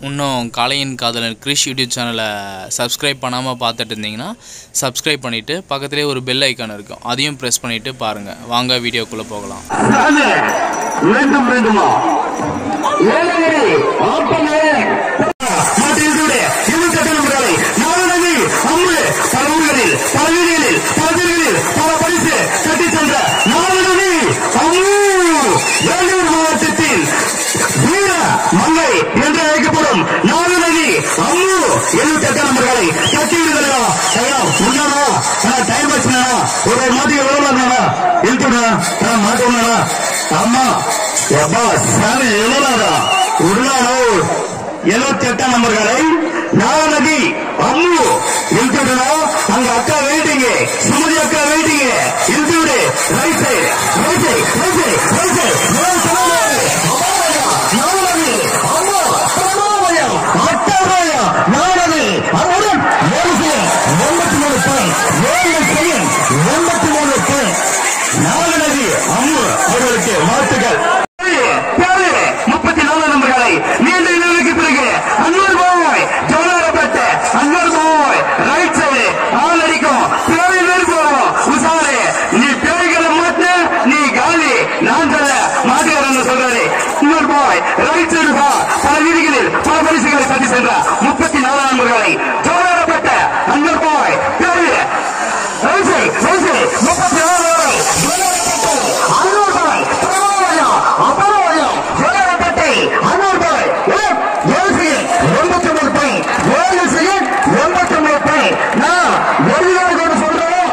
இன்னும் காளையின் காதலன் கிரிஷ் யூடியூப் சேனலை சப்ஸ்கிரைப் பண்ணாமல் பார்த்துட்டு இருந்தீங்கன்னா சப்ஸ்கிரைப் பண்ணிவிட்டு பக்கத்துலேயே ஒரு பெல் ஐக்கான் இருக்கும் அதையும் ப்ரெஸ் பண்ணிவிட்டு பாருங்கள் வாங்க வீடியோக்குள்ளே போகலாம் தானே மீண்டும் மீண்டுமா ஏழகிரி ஆப்பமே மாட்டிருந்தே இருபத்தி நம்பர்களை நாளடி அம்மு பல ஊர்களில் பல வீடுகளில் பல தெருகளில் பல பரிசு கட்டி சென்ற நாளடி அம்மு வேலூர் மாவட்டத்தில் வீர மங்கை என்று அழைக்கப்படும் நாளடி அம்மு எழுபத்தி எட்டு நம்பர்களை கட்டி விடுதலையா ஐயா முன்னாடா டைம் வச்சுனா ஒரு மாட்டுக்கு எவ்வளவு இழுத்துடா மாட்டுவா அம்மா எப்பா சாமி எவ்வளோடா உருளானூர் எழுபத்தி எட்டாம் நம்பர்களை நாளடி அம்மு இழுத்துடா அங்க அக்கா வெயிட்டிங்க சுமதி அக்கா வெயிட்டிங்க இழுத்து விடு right side right side right side right side நாளடி அம்மா பிரணாமயம் அட்டாமயம் நாளடி அவருடன் ஏழு செய்யும் எண்பத்தி மூணு பாயிண்ட் ஏழு செய்யும் எண்பத்தி மூணு பாயிண்ட் நாளடி அம்மு அவர்களுக்கு வாழ்த்துக்கள் முப்பத்தி நாலு நம்பர்களை நீண்ட இடைவெளிக்கு பிறகு அன்வர் பாய் ஜோலாரப்பட்ட அன்வர் பாய் ரைட் சைடு ஆள் அடிக்கும் பேரை வேறு போவோம் உசாரு நீ பேய்களை மாட்ட நீ காலி நான் சொல்ல மாட்டுக்காரன் சொல்றாரு அன்வர் பாய் ரைட் சைடு பா பல வீதிகளில் பல பரிசுகளை தட்டி சென்றார் முப்பத்தி நாலு நம்பர்களை ஜோலாரப்பட்ட அன்வர் பாய் பேரு ரைட் சைடு ரைட் சைடு முப்பத்தி நாலு அன்னூர் பாய் பிரபாவயம் அபராவயம் ஜோலாரப்பட்டை அன்னூர் பாய் ஏழு எண்பத்தி மூணு பை ஏழு செய்யும் எண்பத்தி மூணு பை நான் வெளியாக கூட சொல்றேன்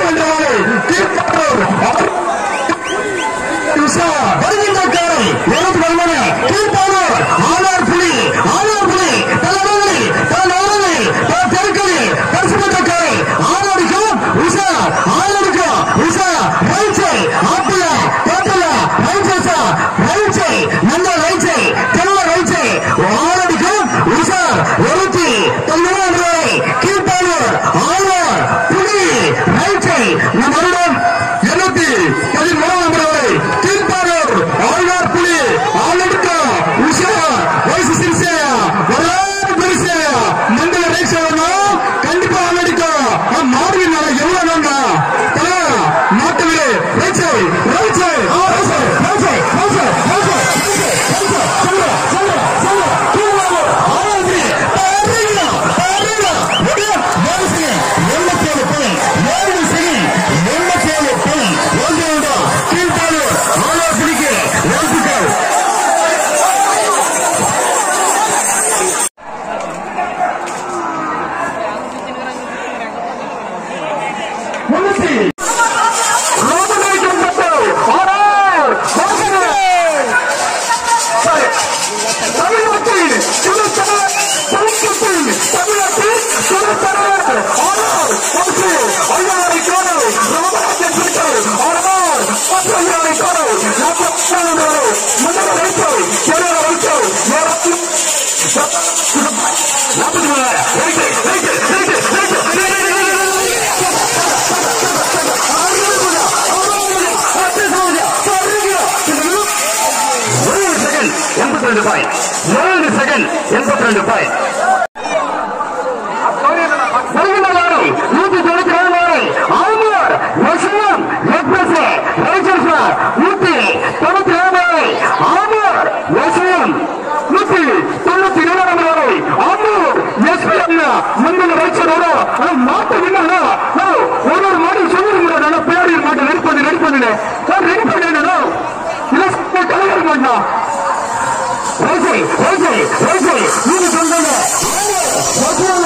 வருகின்ற காலை எழுபத்தி ஒன்பது கீழ்ப்பானூர் ஆனார் புலி ஆனார் புலி தலைவலி தலைவலி தெருக்களி பரிசுத்த காலை ஆனாடிக்கும் உஷா ஆனாடிக்கும் உஷா ரைச்சை ஆப்பிள பேட்டல ரைச்சா ரைச்சை நல்ல ரைச்சை தெருவ ரைச்சை ஆனாடிக்கும் உஷா எழுபத்தி தொண்ணூறு ரூபாய் கீழ்ப்பானூர் ஆனார் புலி ரைச்சை நம்மளுடன் எழுபத்தி பதிமூணாம் ரூபாய் கீழ்ப்பானூர் ஆழ்வார் புலி ஆளெடுக்கா உஷா வயசு சிறுசையா வரலாறு பெருசையா மண்டல ரைஸ் வேணும் கண்டிப்பா ஆளெடுக்கா மாடுவி நாளை எவ்வளவு வேண்டாம் மாட்டுவிலே ரைச்சை ரைச்சை ரைச்சை ரைச்சை ரைச்சை ரைச்சை ரைச்சை சொல்ல சொல்ல சொல்ல கீழ்ப்பானூர் ஆழ்வார் புலி பாருங்க பாருங்க முடிய ஏழு செகண்ட் எண்பத்தி ஏழு புள்ளி ஏழு செகண்ட் எண்பத்தி ஏழு புள்ளி ஒன்று உண்டா கீழ்ப்பானூர் ஆழ்வார் புலிக்கு வாழ்த்துக்கள் ஏழு செகண்ட் எண்பத்தி ரெண்டு பாய் ஏழு செகண்ட் எண்பத்தி ரெண்டு பாய் நூத்தி தொண்ணூத்தி ஏழு வாரை ஆழ்வார் விஷயம் எக்ஸ்பிரஸ் ரைச்சர்ஸ்மார் நூத்தி தொண்ணூத்தி ஏழு வாரை ஆழ்வார் விஷயம் நூத்தி தொண்ணூத்தி ஏழாம் வாரை ஆழ்வார் எஸ்பிஎம் முந்தின ரைச்சரோட மாட்டு நின்னா ஒரு ஒரு மாடு சொல்லிட முடியாது பேரில் மாட்டு ரெடி பண்ணி ரெடி பண்ணு ரெடி பண்ணிடணும் இல்ல கலைஞர் மாட்டா ரைசை ரைசை ரைசை நீங்க சொல்லுங்க